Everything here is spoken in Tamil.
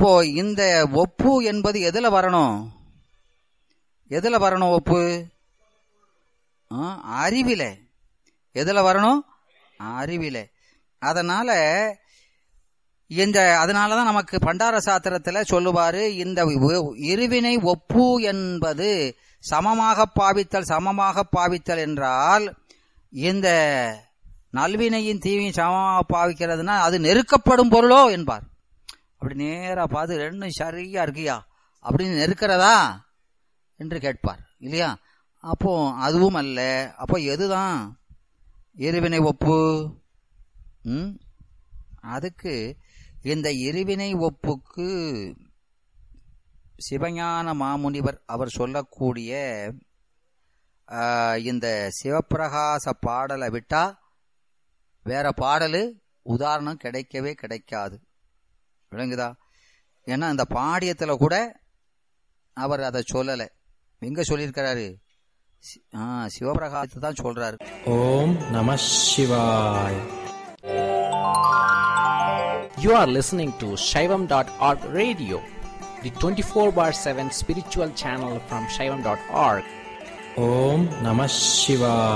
அப்போ இந்த ஒப்பு என்பது எதுல வரணும் எதுல வரணும் ஒப்பு ஆ, அறிவில எதுல வரணும் அறிவில அதனால இந்த அதனாலதான் நமக்கு பண்டார சாத்திரத்துல சொல்லுவாரு இந்த வு- இருவினை ஒப்பு என்பது சமமாக பாவித்தல் சமமாக பாவித்தல் என்றால் இந்த நல்வினையின் தீவினையும் சமமாக பாவிக்கிறதுனா அது நெருக்கப்படும் பொருளோ என்பார் அப்படி நேரா பார்த்து ரெண்டும் சரியா இருக்கியா அப்படின்னு நெருக்கிறதா என்று கேட்பார் இல்லையா அப்போ அதுவும் அல்ல அப்போ எதுதான் இருவினை ஒப்பு ம்? அதுக்கு இந்த இருவினை ஒப்புக்கு சிவஞான மாமுனிவர் அவர் சொல்லக்கூடிய ஆ, இந்த சிவப்பிரகாச பாடலை விட்டா வேற பாடலு உதாரணம் கிடைக்கவே கிடைக்காது விளங்குதா ஏன்னா இந்த பாடியத்துல கூட அவர் அதை சொல்லலை எங்க சொல்லியிருக்கிறாரு சி- ஆ, சிவபிரகாசத்தை தான் சொல்றாரு Om Namah Shivaya. You are listening to Shaivam.org radio, the 24 bar 7 spiritual channel from Shaivam.org. Om Namah Shivaya.